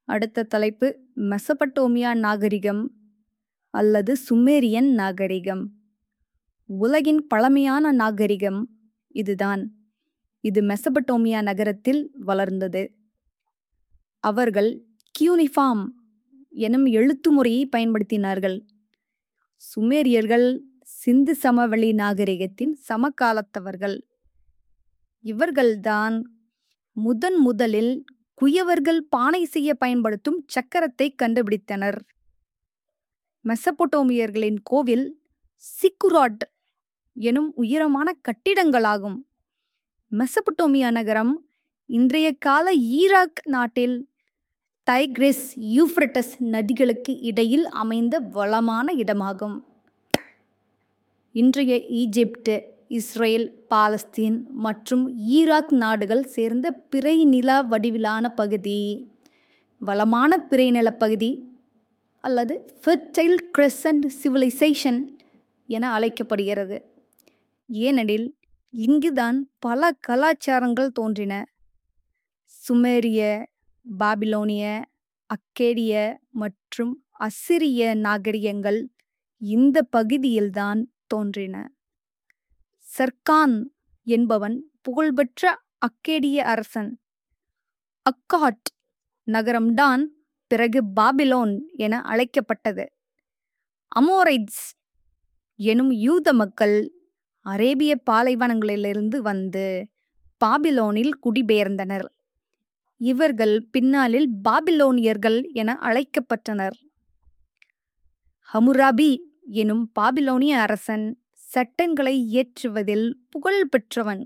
அடுத்த தலைப்பு மெசபட்டோமியா நாகரிகம் அல்லது சுமேரியன் நாகரிகம் உலகின் பழமையான நாகரிகம் இதுதான் இது மெசபட்டோமியா நகரத்தில் வளர்ந்தது அவர்கள் கியூனிஃபார்ம் எனும் எழுத்து முறையை பயன்படுத்தினார்கள் சுமேரியர்கள் சிந்து சமவெளி நாகரிகத்தின் சமகாலத்தவர்கள் இவர்கள்தான் முதன் முதலில் குயவர்கள் பானை செய்ய பயன்படுத்தும் சக்கரத்தை கண்டுபிடித்தனர் மெசபொட்டோமியர்களின் கோவில் சிக்குராட் எனும் உயரமான கட்டிடங்களாகும் மெசபொட்டோமியா நகரம் இன்றைய கால ஈராக் நாட்டில் தைக்ரிஸ் யூஃப்ரட்டஸ் நதிகளுக்கு இடையில் அமைந்த வளமான இடமாகும் இன்றைய ஈஜிப்ட் இஸ்ரேல் பாலஸ்தீன் மற்றும் ஈராக் நாடுகள் சேர்ந்த பிறை நில வடிவிலான பகுதி வளமான பிறை நிலப்பகுதி அல்லது ஃபெர்டைல் கிரெசன்ட் சிவிலைசேஷன் என அழைக்கப்படுகிறது ஏனெனில் இங்குதான் பல கலாச்சாரங்கள் தோன்றின சுமேரிய பாபிலோனிய அக்கேடிய மற்றும் அசிரிய நாகரிகங்கள் இந்த பகுதியில்தான் தோன்றின சர்கான் என்பவன் புகழ்பெற்ற அக்கேடிய அரசன் அக்காட் நகரம்தான் பிறகு பாபிலோன் என அழைக்கப்பட்டது அமோரைட்ஸ் எனும் யூத மக்கள் அரேபிய பாலைவனங்களிலிருந்து வந்து பாபிலோனில் குடிபெயர்ந்தனர் இவர்கள் பின்னாளில் பாபிலோனியர்கள் என அழைக்கப்பட்டனர் ஹமுராபி எனும் பாபிலோனிய அரசன் சட்டங்களை இயற்றுவதில் புகழ் பெற்றவன்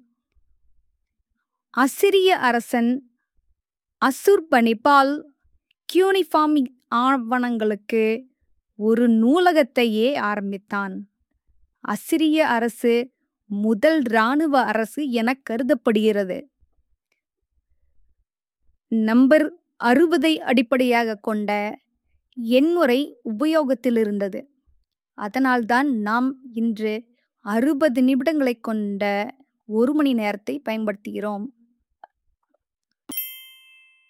அசிரிய அரசன் அசுர்பனிபால் கியூனிஃபார்ம் ஆவணங்களுக்கு ஒரு நூலகத்தையே ஆரம்பித்தான் அசிரிய அரசு முதல் இராணுவ அரசு என கருதப்படுகிறது நம்பர் அறுபதை அடிப்படையாக கொண்ட எண்முறை உபயோகத்தில் இருந்தது அதனால்தான் நாம் இன்று அறுபது நிமிடங்களை கொண்ட ஒரு மணி நேரத்தை பயன்படுத்துகிறோம்